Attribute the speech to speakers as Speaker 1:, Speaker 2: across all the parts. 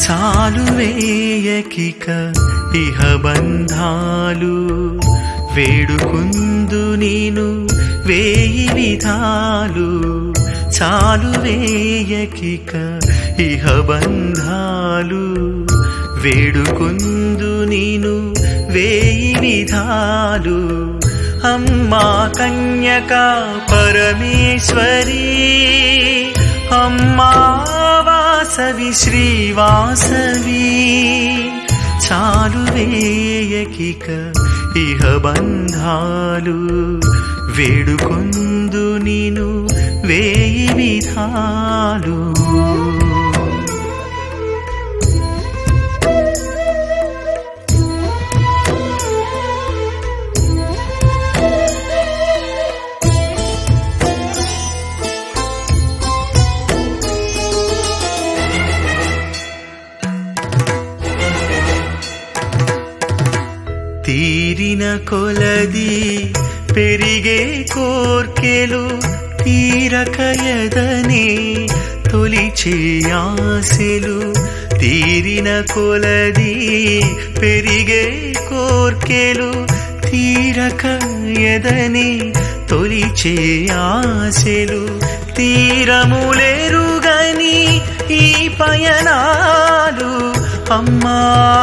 Speaker 1: చాలు వేయకిక ఇహ బంధాలు వేడుకుందు నేను వేయి విధాలు చాలు వేయకిక ఇహ బంధాలు వేడుకుందు నేను వేయి విధాలు అమ్మా కన్యక పరమేశ్వరి అమ్మా వాసవి శ్రీవాసవి చాలు వేయకిక ఇహ బంధాలు వేడుకొందు నేను వేయి విధాలు తీరిన కొలది పెరిగే కోర్కెలు తీరకయదనే తొలిచే ఆశలు తీరిన కొలది పెరిగే కోర్కెలు తీరకయదనే తొలిచే ఆశలు తీరములేరుగని ఈ పయనాలు అమ్మా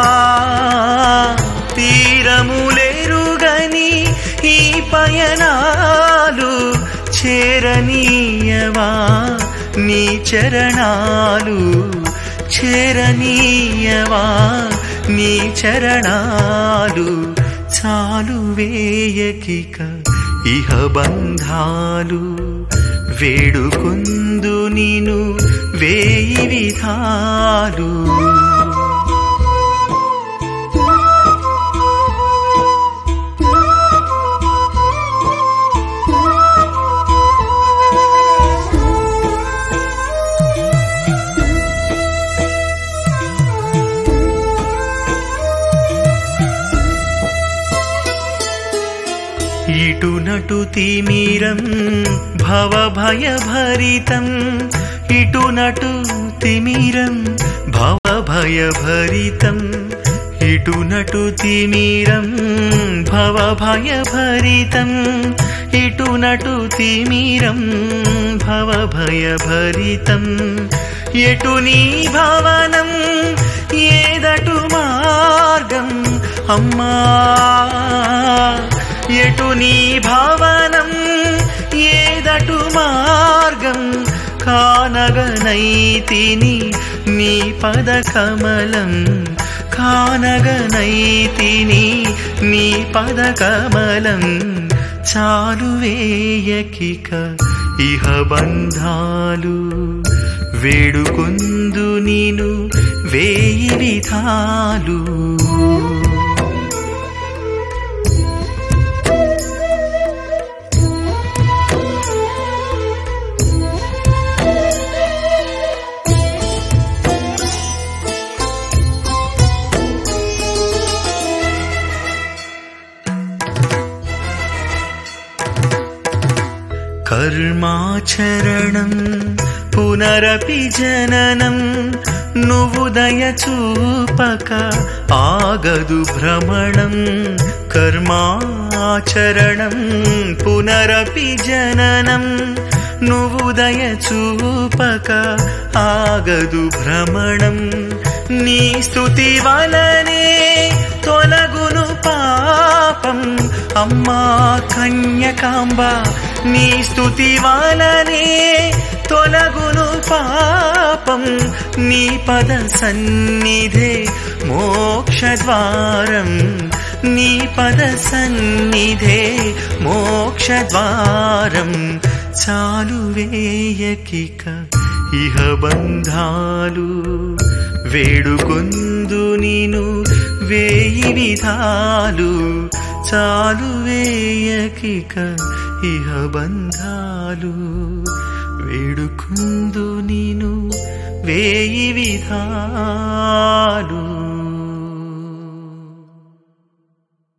Speaker 1: తీరములేరుగని ఈ పయనాలు చేరనీయవా నీ చరణాలు చేరనీయవా నీ చరణాలు చాలు వేయకిక ఇహ బంధాలు వేడుకుందు నేను వేయి విధాలు ఇటునటు తిమిరం భవభయభరితం ఇటునటు తిమిరం భవభయభరితం ఇటునటు తిమిరం భవభయభరితం ఇటునటు తిమిరం భవభయభరితం ఎటు నీ భవనం ఏదటు మార్గం అమ్మా ఎటు నీ భావనం ఏదటు మార్గం కానగనైతిని నీ పద కమలం కానగనైతిని నీ పద కమలం చాలు వేయకిక ఇహ బంధాలు వేడుకొందు నేను వేయి విధాలు కర్మాచరణం పునరపి జననం నువ్వు దయచూపక ఆగదు భ్రమణం కర్మాచరణం పునరపి జననం నువ్వు దయచూపక ఆగదు భ్రమణం నీ స్థుతి వలనే తొలగును పాపం అమ్మా కన్యకాంబ నీ స్థుతి వలనే తొలగును పాపం నీ పద సన్నిధే మోక్ష ద్వారం నీ పద సన్నిధే మోక్ష ద్వారం చాలు వేయకిక ఇహ బంధాలు వేడుకొందు నేను వేయి విధాలు చాలు వేయకిక ఇహ బంధాలు వేడుకుందు నేను వేయి విధాలు